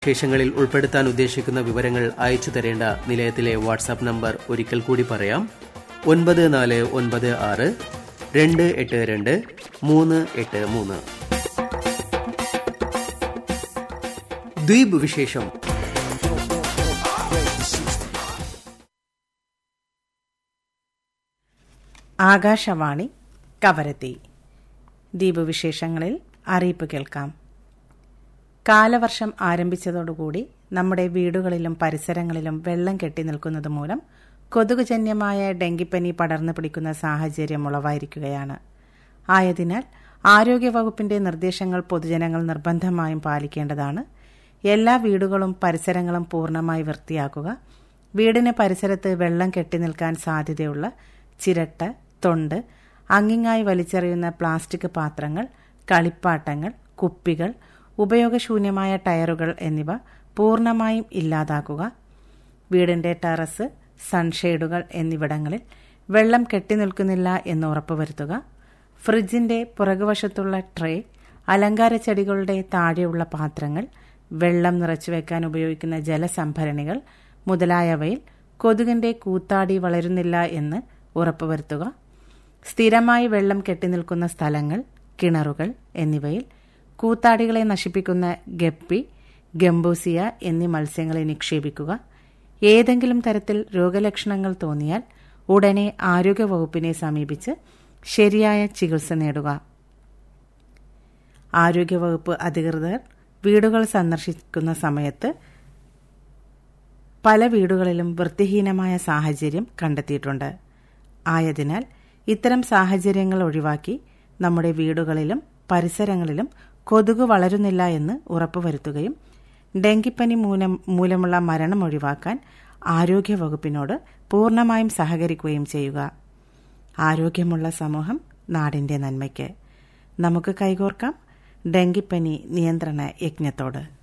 വിശേഷങ്ങളിൽ ഉൾപ്പെടുത്താൻ ഉദ്ദേശിക്കുന്ന വിവരങ്ങൾ അയച്ചു തരേണ്ട നിലയത്തിലെ വാട്സാപ്പ് നമ്പർ ഒരിക്കൽ കൂടി പറയാം ഒൻപത് നാല് ഒൻപത് ആറ് രണ്ട് എട്ട് രണ്ട് മൂന്ന് എട്ട് മൂന്ന് ദ്വീപ് വിശേഷം ആകാശവാണി കവരത്തി ദ്വീപ് വിശേഷങ്ങളിൽ അറിയിപ്പ് കേൾക്കാം കാലവർഷം ആരംഭിച്ചതോടുകൂടി നമ്മുടെ വീടുകളിലും പരിസരങ്ങളിലും വെള്ളം കെട്ടി നിൽക്കുന്നത് മൂലം കൊതുകുജന്യമായ ഡെങ്കിപ്പനി പടർന്നു പിടിക്കുന്ന സാഹചര്യം ഉളവായിരിക്കുകയാണ് ആയതിനാൽ ആരോഗ്യവകുപ്പിന്റെ നിർദ്ദേശങ്ങൾ പൊതുജനങ്ങൾ നിർബന്ധമായും പാലിക്കേണ്ടതാണ് എല്ലാ വീടുകളും പരിസരങ്ങളും പൂർണ്ണമായി വൃത്തിയാക്കുക വീടിന് പരിസരത്ത് വെള്ളം കെട്ടി നിൽക്കാൻ സാധ്യതയുള്ള ചിരട്ട തൊണ്ട് അങ്ങിങ്ങായി വലിച്ചെറിയുന്ന പ്ലാസ്റ്റിക് പാത്രങ്ങൾ കളിപ്പാട്ടങ്ങൾ കുപ്പികൾ ഉപയോഗശൂന്യമായ ടയറുകൾ എന്നിവ പൂർണ്ണമായും ഇല്ലാതാക്കുക വീടിന്റെ ടെറസ് സൺഷെയ്ഡുകൾ എന്നിവിടങ്ങളിൽ വെള്ളം കെട്ടിനിൽക്കുന്നില്ല എന്ന് ഉറപ്പുവരുത്തുക ഫ്രിഡ്ജിന്റെ പുറകുവശത്തുള്ള ട്രേ അലങ്കാര ചെടികളുടെ താഴെയുള്ള പാത്രങ്ങൾ വെള്ളം നിറച്ചു വെക്കാൻ ഉപയോഗിക്കുന്ന ജലസംഭരണികൾ മുതലായവയിൽ കൊതുകിന്റെ കൂത്താടി വളരുന്നില്ല എന്ന് ഉറപ്പുവരുത്തുക സ്ഥിരമായി വെള്ളം കെട്ടിനിൽക്കുന്ന സ്ഥലങ്ങൾ കിണറുകൾ എന്നിവയിൽ കൂത്താടികളെ നശിപ്പിക്കുന്ന ഗപ്പി ഗംബൂസിയ എന്നീ മത്സ്യങ്ങളെ നിക്ഷേപിക്കുക ഏതെങ്കിലും തരത്തിൽ രോഗലക്ഷണങ്ങൾ തോന്നിയാൽ ഉടനെ ആരോഗ്യവകുപ്പിനെ സമീപിച്ച് ശരിയായ ചികിത്സ നേടുക ആരോഗ്യവകുപ്പ് അധികൃതർ വീടുകൾ സന്ദർശിക്കുന്ന സമയത്ത് പല വീടുകളിലും വൃത്തിഹീനമായ സാഹചര്യം കണ്ടെത്തിയിട്ടുണ്ട് ആയതിനാൽ ഇത്തരം സാഹചര്യങ്ങൾ ഒഴിവാക്കി നമ്മുടെ വീടുകളിലും പരിസരങ്ങളിലും കൊതുക് വളരുന്നില്ല എന്ന് ഉറപ്പുവരുത്തുകയും ഡെങ്കിപ്പനി മൂലം മൂലമുള്ള മരണം ഒഴിവാക്കാൻ ആരോഗ്യവകുപ്പിനോട് പൂർണ്ണമായും സഹകരിക്കുകയും ചെയ്യുക ആരോഗ്യമുള്ള സമൂഹം നാടിന്റെ നന്മയ്ക്ക് നമുക്ക് കൈകോർക്കാം ഡെങ്കിപ്പനി നിയന്ത്രണ യജ്ഞത്തോട്